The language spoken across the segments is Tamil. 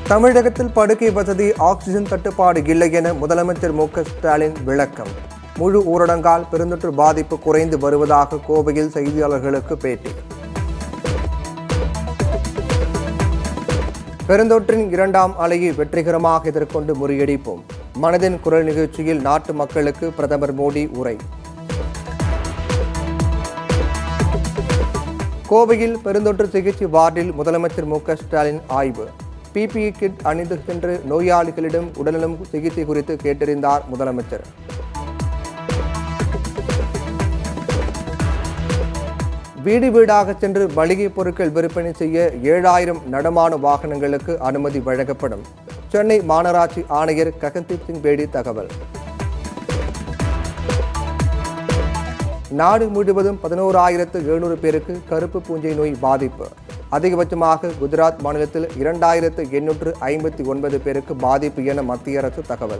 தமிழகத்தில் படுக்கை வசதி ஆக்சிஜன் தட்டுப்பாடு இல்லை என முதலமைச்சர் மு க ஸ்டாலின் விளக்கம் முழு ஊரடங்கால் பெருந்தொற்று பாதிப்பு குறைந்து வருவதாக கோவையில் செய்தியாளர்களுக்கு பேட்டி பெருந்தொற்றின் இரண்டாம் அலையை வெற்றிகரமாக எதிர்கொண்டு முறியடிப்போம் மனதின் குரல் நிகழ்ச்சியில் நாட்டு மக்களுக்கு பிரதமர் மோடி உரை கோவையில் பெருந்தொற்று சிகிச்சை வார்டில் முதலமைச்சர் மு க ஸ்டாலின் ஆய்வு பிபிஇ கிட் அணிந்து சென்று நோயாளிகளிடம் உடல்நலம் சிகிச்சை குறித்து கேட்டறிந்தார் முதலமைச்சர் வீடு வீடாக சென்று மளிகை பொருட்கள் விற்பனை செய்ய ஏழாயிரம் நடமாட வாகனங்களுக்கு அனுமதி வழங்கப்படும் சென்னை மாநகராட்சி ஆணையர் ககன்தீப் சிங் பேடி தகவல் நாடு முழுவதும் பதினோராயிரத்து எழுநூறு பேருக்கு கருப்பு பூஞ்சை நோய் பாதிப்பு அதிகபட்சமாக குஜராத் மாநிலத்தில் இரண்டாயிரத்து எண்ணூற்று ஐம்பத்தி ஒன்பது பேருக்கு பாதிப்பு என மத்திய அரசு தகவல்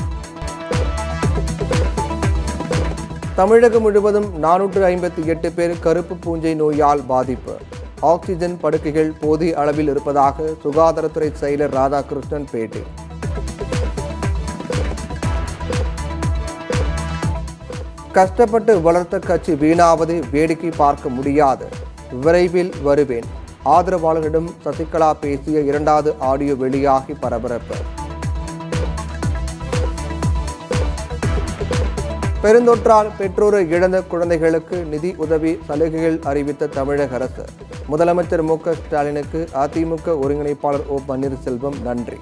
தமிழகம் முழுவதும் நானூற்று ஐம்பத்தி எட்டு பேர் கருப்பு பூஞ்சை நோயால் பாதிப்பு ஆக்சிஜன் படுக்கைகள் போதிய அளவில் இருப்பதாக சுகாதாரத்துறை செயலர் ராதாகிருஷ்ணன் பேட்டி கஷ்டப்பட்டு வளர்த்த கட்சி வீணாவது வேடிக்கை பார்க்க முடியாது விரைவில் வருவேன் ஆதரவாளர்களிடம் சசிகலா பேசிய இரண்டாவது ஆடியோ வெளியாகி பரபரப்பு பெருந்தொற்றால் பெற்றோரை இழந்த குழந்தைகளுக்கு நிதி உதவி சலுகைகள் அறிவித்த தமிழக அரசு முதலமைச்சர் மு க ஸ்டாலினுக்கு அதிமுக ஒருங்கிணைப்பாளர் ஓ பன்னீர்செல்வம் நன்றி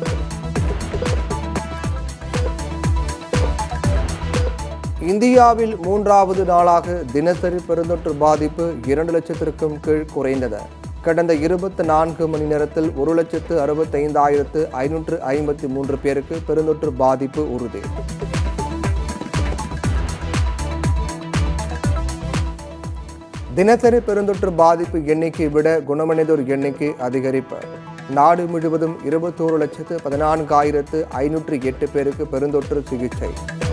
இந்தியாவில் மூன்றாவது நாளாக தினசரி பெருந்தொற்று பாதிப்பு இரண்டு லட்சத்திற்கும் கீழ் குறைந்தது கடந்த இருபத்தி நான்கு மணி நேரத்தில் ஒரு லட்சத்து அறுபத்தைந்தாயிரத்து ஐநூற்று ஐம்பத்தி மூன்று பேருக்கு பெருந்தொற்று பாதிப்பு உறுதி தினசரி பெருந்தொற்று பாதிப்பு எண்ணிக்கை விட குணமடைந்தோர் எண்ணிக்கை அதிகரிப்பு நாடு முழுவதும் இருபத்தோரு லட்சத்து பதினான்காயிரத்து ஐநூற்று எட்டு பேருக்கு பெருந்தொற்று சிகிச்சை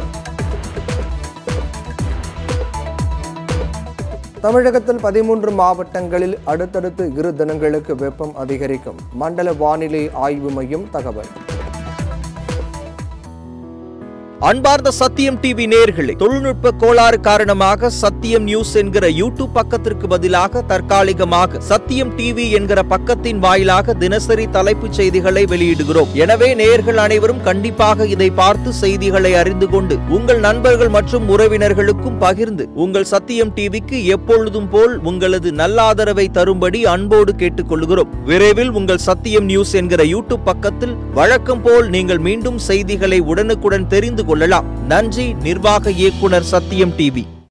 தமிழகத்தில் பதிமூன்று மாவட்டங்களில் அடுத்தடுத்து இரு தினங்களுக்கு வெப்பம் அதிகரிக்கும் மண்டல வானிலை ஆய்வு மையம் தகவல் அன்பார்ந்த சத்தியம் டிவி நேயர்களே தொழில்நுட்ப கோளாறு காரணமாக சத்தியம் நியூஸ் என்கிற யூடியூப் பக்கத்திற்கு பதிலாக தற்காலிகமாக சத்தியம் டிவி என்கிற பக்கத்தின் வாயிலாக தினசரி தலைப்புச் செய்திகளை வெளியிடுகிறோம் எனவே நேயர்கள் அனைவரும் கண்டிப்பாக இதை பார்த்து செய்திகளை அறிந்து கொண்டு உங்கள் நண்பர்கள் மற்றும் உறவினர்களுக்கும் பகிர்ந்து உங்கள் சத்தியம் டிவிக்கு எப்பொழுதும் போல் உங்களது நல்லாதரவை தரும்படி அன்போடு கேட்டுக்கொள்கிறோம் விரைவில் உங்கள் சத்தியம் நியூஸ் என்கிற யூடியூப் பக்கத்தில் வழக்கம் போல் நீங்கள் மீண்டும் செய்திகளை உடனுக்குடன் தெரிந்து கொள்ளலாம் நன்றி நிர்வாக இயக்குனர் சத்தியம் டிவி